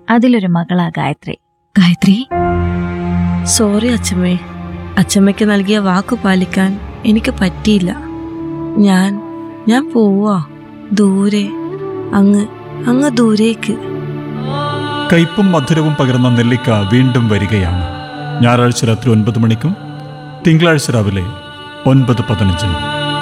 അതിലൊരു മകളാ ഗായത്രി ഗായത്രി സോറി അച്ഛമ്മേ അച്ഛമ്മയ്ക്ക് നൽകിയ വാക്കു പാലിക്കാൻ എനിക്ക് പറ്റിയില്ല ഞാൻ ഞാൻ പോവാ ദൂരെ അങ്ങ് അങ്ങ് ദൂരേക്ക് കയ്പും മധുരവും പകർന്ന നെല്ലിക്ക വീണ്ടും വരികയാണ് ഞായറാഴ്ച രാത്രി ഒൻപത് മണിക്കും തിങ്കളാഴ്ച രാവിലെ ഒൻപത് പതിനഞ്ചിനും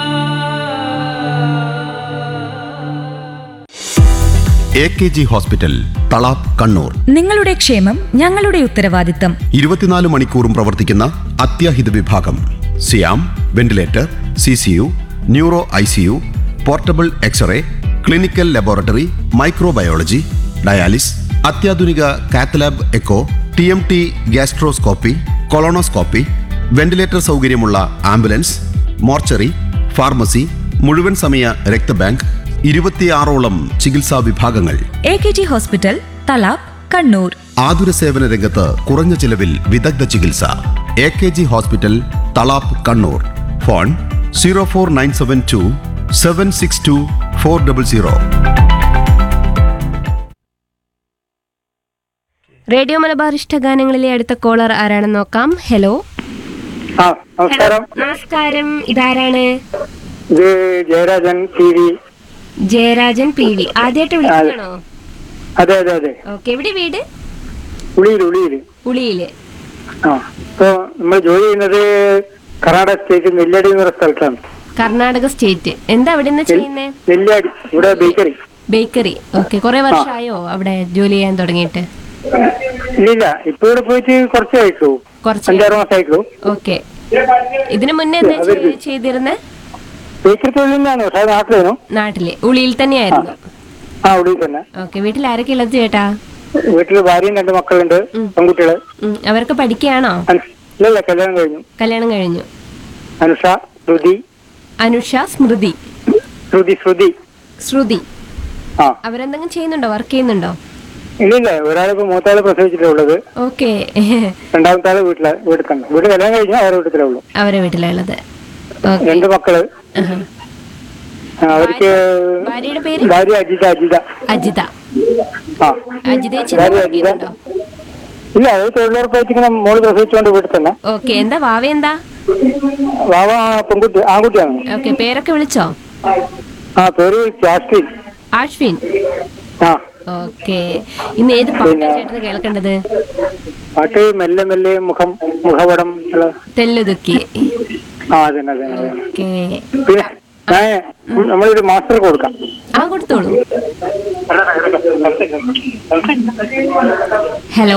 A K G hospital Thalap Kannur നിങ്ങളുടെ ക്ഷേമം ഞങ്ങളുടെ ഉത്തരവാദിത്തം ഇരുപത്തിനാല് മണിക്കൂറും പ്രവർത്തിക്കുന്ന അത്യാഹിത വിഭാഗം സിയാം ventilator C C U neuro I C U portable X-ray clinical laboratory microbiology dialysis അത്യാധുനിക cath lab echo T M T gastroscopy colonoscopy ventilator സൗകര്യമുള്ള ആംബുലൻസ് മോർച്ചറി ഫാർമസി മുഴുവൻ സമയ രക്തബാങ്ക് ഇരുപത്തിയാറോളം ചികിത്സാ വിഭാഗങ്ങൾ A K G hospital Thalap Kannur ആതുര സേവന രംഗത്ത് കുറഞ്ഞ ചിലവിൽ വിദഗ്ധ ചികിത്സ A K G hospital Thalap Kannur phone zero four nine seven two seven six two four double zero radio Malabar ഇഷ്ടഗാനങ്ങളിലെ അടുത്ത കോളർ ആരാണെന്ന് നോക്കാം ഹലോ ആ നമസ്കാരം നമസ്കാരം ഇതാരാണ് ഇത് Jayarajan T V Jayarajan P V ആദ്യമായിട്ട് വിളിക്കണോ അതെ അതെ അതെ ഓക്കെ എവിടെ വീട് ഉളിയിൽ ഉളിയിൽ ഉളിയില് ആ ഇപ്പൊ നമ്മൾ ജോലി ചെയ്യുന്നത് കർണാടക സ്റ്റേറ്റ് നെല്ലടി എന്നൊരു സ്ഥലത്താണ് കർണാടക സ്റ്റേറ്റ് എന്താ അവിടെ നിന്ന് ചെയ്യുന്നേ നെല്ലിയാടി ഇവിടെ ബേക്കറി ബേക്കറി ഓക്കെ കുറെ വർഷമായോ അവിടെ ജോലി ചെയ്യാൻ തുടങ്ങിയിട്ട് ഇല്ലില്ല ഇപ്പൊ ഇവിടെ പോയിട്ട് കുറച്ചേ ആയിട്ടുള്ളൂ കുറച്ച് അഞ്ചാറ് മാസം ആയിട്ടുള്ളൂ ഓക്കെ ഇതിനു മുന്നേ എന്താ ചെയ്- ചെയ്തിരുന്നെ ബേക്കറി തൊഴിൽ തന്നെയാണ് പക്ഷെ അത് നാട്ടിലേനു നാട്ടില് ഉളിയിൽ തന്നെയായിരുന്നു ആ ഉള്ളിൽ തന്നെ ഓക്കെ വീട്ടിൽ ആരൊക്കെ ഉള്ളത് ചേട്ടാ വീട്ടില് ഭാര്യയും രണ്ട് മക്കളുണ്ട് പെൺകുട്ടികള് ഉം, അവരൊക്കെ പഠിക്കുകയാണോ അനു- ഇല്ലല്ല കല്യാണം കഴിഞ്ഞു കല്യാണം കഴിഞ്ഞു അനുഷ ശ്രുതി അനുഷ സ്മൃതി ശ്രുതി ശ്രുതി ശ്രുതി ആ അവരെന്തെങ്കിലും ചെയ്യുന്നുണ്ടോ വർക്ക് ചെയ്യുന്നുണ്ടോ ഇല്ലില്ല ഒരാളിപ്പോ മൂത്താള് പ്രസവിച്ചിട്ടുള്ളത് ഓക്കെ രണ്ടാമത്തെ ആള് വീട്ടിലെ വീട്ടിൽ തന്നെ വീട് കല്യാണം കഴിഞ്ഞാൽ അവരുടെ വീട്ടിലേ ഉള്ളൂ അവരെ വീട്ടിലുള്ളത് ഓക്കെ രണ്ട് മക്കള് ആ, അവർക്ക് ഭാര്യയുടെ പേര് ഭാര്യ അജിത അജിത അജിത ആ അജിത ചേച്ചി ഭാര്യ വർക്ക് അജിത ചെയ്യുന്നുണ്ടോ ഇല്ല അത് തൊഴിലുറപ്പായിട്ട് മോള് പ്രസവിച്ചുകൊണ്ട് വീട്ടിൽ തന്നെ ഓക്കെ എന്താ വാവ എന്താ വാവ പെൺകുട്ടി ആൺകുട്ടിയാണ് ഓക്കെ പേരൊക്കെ വിളിച്ചോ ആ പേര് ജാസ്മിൻ ആഷ്വിൻ ആ ഓക്കെ ഇന്ന് ഏത് പാട്ടാ ചേട്ടന് കേൾക്കേണ്ടത് പാട്ട് മെല്ലെ മെല്ലെ മുഖം മുഖപടം ഉള്ള തെല്ലുതുക്കി ആ അതന്നെ അതന്നെ അതന്നെ. ഓക്കെ പിന്നെ ഞാൻ നമ്മളൊരു മാസ്റ്റർ കൊടുക്കാം ആ കൊടുത്തോളൂ ഹലോ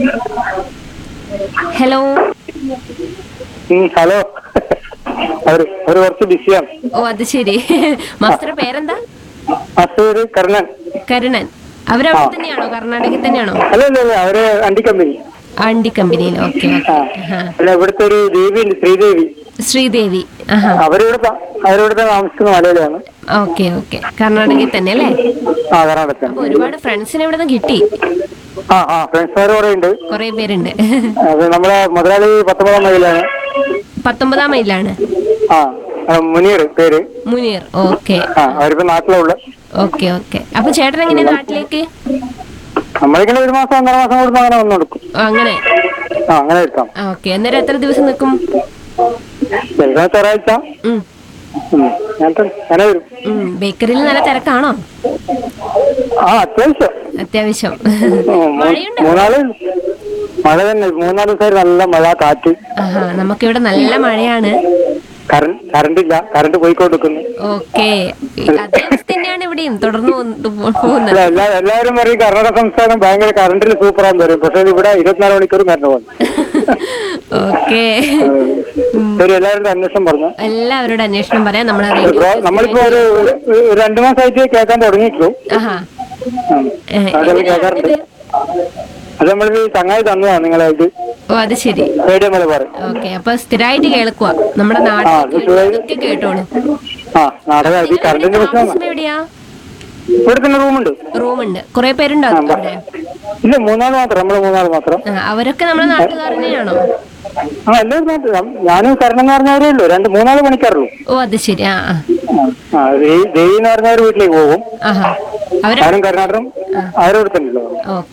ഹലോ ഉം, ഹലോ അവര് അവര് കുറച്ച് ബിസിയാണ് ഓ അത് ശരി മാസ്റ്റർ പേരെന്താ മാസ്റ്റർ കർണൻ കരുണൻ അവരവിടെ തന്നെയാണോ കർണാടകയിൽ തന്നെയാണോ അല്ല അല്ല അല്ല അവര് അണ്ടി കമ്പനി അണ്ടി കമ്പനിയിൽ ഓക്കെ ആ അല്ല ഇവിടുത്തെ ഒരു ദേവി ഉണ്ട് ശ്രീദേവി ശ്രീദേവി ആഹാ അവരിവിടെ ത- അവരിവിടുത്തെ താമസിക്കുന്ന മലയാളിയാണ് ഓക്കെ ഓക്കെ കർണാടകയിൽ തന്നെ അല്ലേ ആ കർണാടകത്തിൽ അപ്പൊ ഒരുപാട് ഫ്രണ്ട്സിനെ ഇവിടെ നിന്ന് കിട്ടി ആ ആ ഫ്രണ്ട്സുമാർ കുറെ ഉണ്ട് കുറെ പേരുണ്ട് അത് നമ്മളെ മുതലാളി പത്തൊമ്പതാം മൈലാണ് പത്തൊമ്പതാം മൈലാണ് ആ ആ, മുനീർ പേര് മുനീർ ഓക്കെ ആ അവരിപ്പോ നാട്ടിലുള്ള ഓക്കെ ഓക്കെ അപ്പൊ ചേട്ടൻ എങ്ങനെ നാട്ടിലേക്ക് നമ്മളിങ്ങനെ ഒരു മാസം ഒന്നര മാസം കൂടുമ്പോ അങ്ങനെ വന്നു കൊടുക്കും ഓ, അങ്ങനെ ആ അങ്ങനെ എടുക്കാം ഓക്കെ അന്നേരം എത്ര ദിവസം നിൽക്കും ചിലപ്പോൾ ഒരാഴ്ച ഉം, ഉം, അങ്ങനത്തെ അങ്ങനെ വരും ഉം. ബേക്കറിയിൽ നല്ല തിരക്കാണോ ആ അത്യാവശ്യം അത്യാവശ്യം ഉം, മൂ- മഴയുണ്ടോ മൂന്നാല് മഴ തന്നെ മൂന്നാല് ദിവസമായിട്ട് നല്ല മഴ കാറ്റ് ആഹാ നമുക്കിവിടെ നല്ല മഴയാണ് കറണ്ട് കറണ്ട് ഇല്ല കറണ്ട് പോയിക്കൊണ്ടിരിക്കുന്നു ഓക്കെ അതേ അവസ്ഥ തന്നെയാണ് ഇവിടെയും തുടർന്ന് കൊണ്ട് പോ- പോകുന്നത് അല്ല എല്ലാ എല്ലാവരും പറയും കർണാടക സംസ്ഥാനം ഭയങ്കര കറണ്ടിൽ സൂപ്പറാന്ന് പറയും പക്ഷെ ഇവിടെ ഇരുപത്തിനാല് മണിക്കൂർ കറണ്ട് പോകുന്നു ഓക്കെ ശരി എല്ലാവരുടെ അന്വേഷണം പറഞ്ഞു എല്ലാവരോടും അന്വേഷണം പറയാം നമ്മളെ ഇപ്പൊ റേഡിയോ നമ്മളിപ്പോ ഒരു ഒരു- ഒരു രണ്ടു മാസമായിട്ട് കേൾക്കാൻ തുടങ്ങിയിട്ടുള്ളൂ ആഹാ ഉം. ഏ, അതെല്ലാം എങ്ങനെയാ കേൾക്കാറുണ്ട് അറിഞ്ഞത്? അത് നമ്മളിത് ചങ്ങായി തന്നതാണ് നിങ്ങളായിട്ട് ഓ അത് ശരി റേഡിയോ മലബാർ ഓക്കെ അപ്പൊ സ്ഥിരമായിട്ട് കേൾക്കുക നമ്മുടെ ആ, നാട്ടിൽ അത് ശരി. ഒക്കെ കേട്ടോളൂ ആ നാടകം അത് ഈ കറണ്ടിന്റെ പ്രശ്നമാണ് താമസം എവിടെയാ ഇവിടെ തന്നെ റൂമുണ്ട് റൂമുണ്ട് കുറെ പേരുണ്ടോ അവിടെ ഇല്ല മൂന്നാൾ മാത്രം നമ്മള് മൂന്നാൾ മാത്രം ആ, അവരൊക്കെ നമ്മുടെ നാട്ടുകാർ തന്നെയാണോ ആ എല്ലാവരും നാട്ടിൽ ഞാനും കരണം എന്ന് പറഞ്ഞവരേ ഉള്ളൂ രണ്ട് മൂന്നാല് പണിക്കാറുള്ളൂ ഓ അത് ശരി ആ ആ. ആ ദേവി ദേവി എന്ന് പറഞ്ഞവർ വീട്ടിലേക്ക് പോകും ആഹാ അവരെ ഞാനും കർണാടകം അവരോട് തന്നെ ഉള്ളൂ ഓക്കെ